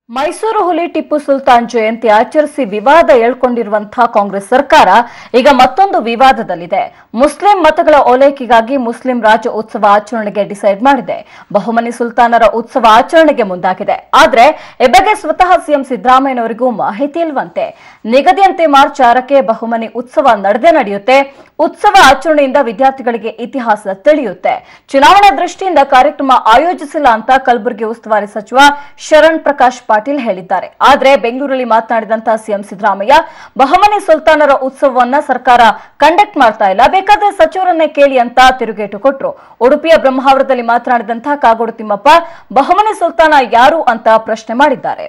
ಮೈಸೂರು ಹುಲಿ ಟಿಪ್ಪು ಸುಲ್ತಾನ್ ಜಯಂತಿ ಆಚರಿಸಿ ವಿವಾದ ಎಳ್ಕೊಂಡಿರುವಂತಹ ಕಾಂಗ್ರೆಸ್ ಸರ್ಕಾರ ಈಗ ಮತ್ತೊಂದು ವಿವಾದದಲ್ಲಿದೆ ಮುಸ್ಲಿಂ ಮತಗಳ ಓಲೈಕೆಗಾಗಿ ಮುಸ್ಲಿಂ ರಾಜ್ಯ ಉತ್ಸವ ಆಚರಣೆಗೆ ಡಿಸೈಡ್ ಮಾಡಿದೆ ಬಹುಮನಿ ಸುಲ್ತಾನರ ಉತ್ಸವ ಆಚರಣೆಗೆ ಮುಂದಾಗಿದೆ ಆದ್ರೆ ಈ ಬಗ್ಗೆ ಸ್ವತಃ ಸಿಎಂ ಸಿದ್ದರಾಮಯ್ಯನವರಿಗೂ ಮಾಹಿತಿ ಇಲ್ವಂತೆ ನಿಗದಿಯಂತೆ ಮಾರ್ಚ್ ಆರಕ್ಕೆ ಬಹುಮನಿ ಉತ್ಸವ ನಡೆದೇ ನಡೆಯುತ್ತೆ ಉತ್ಸವ ಆಚರಣೆಯಿಂದ ವಿದ್ಯಾರ್ಥಿಗಳಿಗೆ ಇತಿಹಾಸ ತಿಳಿಯುತ್ತೆ ಚುನಾವಣಾ ದೃಷ್ಟಿಯಿಂದ ಕಾರ್ಯಕ್ರಮ ಆಯೋಜಿಸಿಲ್ಲ ಅಂತ ಕಲಬುರಗಿ ಉಸ್ತುವಾರಿ ಸಚಿವ ಶರಣ್ ಪ್ರಕಾಶ್ ಪಾಟೀಲ್ ಹೇಳಿದ್ದಾರೆ ಆದ್ರೆ ಬೆಂಗಳೂರಲ್ಲಿ ಮಾತನಾಡಿದಂತಹ ಸಿಎಂ ಸಿದ್ದರಾಮಯ್ಯ ಬಹುಮನಿ ಸುಲ್ತಾನರ ಉತ್ಸವವನ್ನ ಸರ್ಕಾರ ಕಂಡಕ್ಟ್ ಮಾಡ್ತಾ ಇಲ್ಲ ಬೇಕಾದ್ರೆ ಸಚಿವರನ್ನೇ ಕೇಳಿ ಅಂತ ತಿರುಗೇಟು ಕೊಟ್ರು ಉಡುಪಿಯ ಬ್ರಹ್ಮಾವರದಲ್ಲಿ ಮಾತನಾಡಿದಂತಹ ಕಾಗೋಡು ತಿಮ್ಮಪ್ಪ ಬಹುಮನಿ ಸುಲ್ತಾನ ಯಾರು ಅಂತ ಪ್ರಶ್ನೆ ಮಾಡಿದ್ದಾರೆ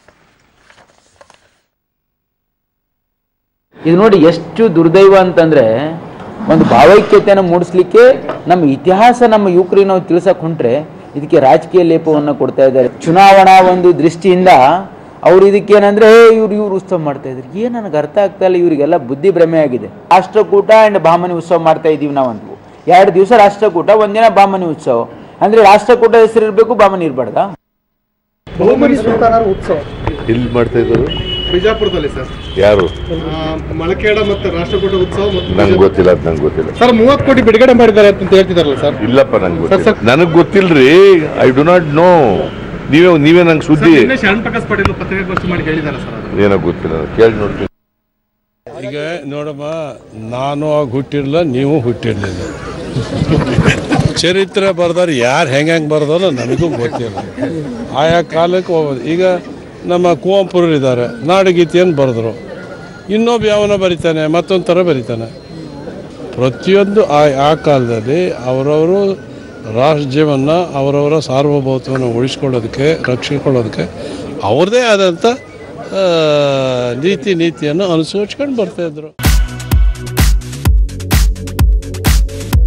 ಇದು ನೋಡಿ ಎಷ್ಟು ದುರ್ದೈವ ಅಂತಂದ್ರೆ ಒಂದು ಭಾವೈಕ್ಯತೆಯನ್ನು ಮೂಡಿಸ್ಲಿಕ್ಕೆ ನಮ್ಮ ಇತಿಹಾಸ ನಮ್ಮ ಯುವಕರಿಗೆ ನಾವು ತಿಳ್ಸಕ್ ಹೊಂಟ್ರೆ ಇದಕ್ಕೆ ರಾಜಕೀಯ ಲೇಪವನ್ನು ಕೊಡ್ತಾ ಇದ್ದಾರೆ ಚುನಾವಣಾ ಒಂದು ದೃಷ್ಟಿಯಿಂದ ಅವ್ರು ಇದಕ್ಕೇನಂದ್ರೆ ಏ ಇವ್ರು ಇವ್ರು ಉತ್ಸವ ಮಾಡ್ತಾ ಇದ್ರು ಏನ್ ನನಗೆ ಅರ್ಥ ಆಗ್ತಾ ಇಲ್ಲ ಇವರಿಗೆಲ್ಲ ಬುದ್ಧಿ ಭ್ರಮೆ ಆಗಿದೆ ರಾಷ್ಟ್ರಕೂಟ ಅಂಡ್ ಬಾಮನಿ ಉತ್ಸವ ಮಾಡ್ತಾ ಇದೀವಿ ನಾವಂತೂ ಎರಡು ದಿವಸ ರಾಷ್ಟ್ರಕೂಟ ಒಂದಿನ ಬಾಮನಿ ಉತ್ಸವ ಅಂದ್ರೆ ರಾಷ್ಟ್ರಕೂಟ ಹೆಸರು ಇರಬೇಕು ಬಾಮನಿ ಇರಬಾರ್ದಾ ಬಹುಮನಿ ಸುಲ್ತಾನರ ಉತ್ಸವ ಎಲ್ಲಿ ಮಾಡ್ತಾ ಇದ್ರು ಬಿಜಾಪುರದಲ್ಲಿ ಸರ್ ಯಾರು ಆ, ಮಳಖೇಡ ಮತ್ತು ರಾಷ್ಟ್ರಕೂಟ ಉತ್ಸವ ಮತ್ತು ನಂಗೆ ಗೊತ್ತಿಲ್ಲ ಅದು ನಂಗೆ ಗೊತ್ತಿಲ್ಲ ಸರ್ ಮೂವತ್ತು ಕೋಟಿ ಬಿಡುಗಡೆ ಮಾಡಿದ್ದಾರೆ ಅಂತ ಹೇಳ್ತಿದಾರಲ್ಲ ಸರ್ ಇಲ್ಲಪ್ಪ ನಂಗೆ ಸರ್, ಗೊತ್ತಿಲ್ಲ ಸರ್. ನನಗೆ ಗೊತ್ತಿಲ್ರಿ ಐ ಡು ನಾಟ್ ನೋ ನೀವೇ ನೀವೇ ನಂಗೆ ಸುದ್ದಿ ನಿನ್ನೆ ಶರಣ್ ಪ್ರಕಾಶ್ ಪಾಟೀಲ್ ಪತ್ರಿಕಾಗೋಷ್ಠಿ ಮಾಡಿ ಹೇಳಿದ್ದಾರೆ ಸರ್ ಅದು ಏನೋ ಗೊತ್ತಿಲ್ಲ ಕೇಳಿ ನೋಡ್ತೀನಿ ಈಗ ನೋಡಮ್ಮ ನಾನು ಆಗ ಹುಟ್ಟಿರಲಿಲ್ಲ ನೀವು ಹುಟ್ಟಿರಲಿಲ್ಲ ಚರಿತ್ರೆ ಬರ್ದಾರ ಯಾರು ಹೆಂಗೆ ಹೆಂಗೆ ಬರ್ದಾರೋ ನನಗೂ ಗೊತ್ತಿಲ್ಲ ಆಯಾ ಕಾಲಕ್ಕೆ ಹೋಗೋದು ಈಗ ನಮ್ಮ ಕುವೆಂಪುರು ಇದ್ದಾರೆ ನಾಡಗೀತೆಯನ್ನು ಬರೆದ್ರು ಇನ್ನೊಬ್ಬ ಯಾವನ ಬರಿತಾನೆ ಮತ್ತೊಂದು ಥರ ಬರಿತಾನೆ ಪ್ರತಿಯೊಂದು ಆ ಆ ಕಾಲದಲ್ಲಿ ಅವರವರು ರಾಜ್ಯವನ್ನು ಅವರವರ ಸಾರ್ವಭೌಮತ್ವವನ್ನು ಉಳಿಸ್ಕೊಳ್ಳೋದಕ್ಕೆ ರಕ್ಷಿಸ್ಕೊಳ್ಳೋದಕ್ಕೆ ಅವ್ರದ್ದೇ ಆದಂಥ ಆ, ನೀತಿ ನೀತಿಯನ್ನು ಅನುಸರಿಸ್ಕೊಂಡು ಬರ್ತಾಯಿದ್ರು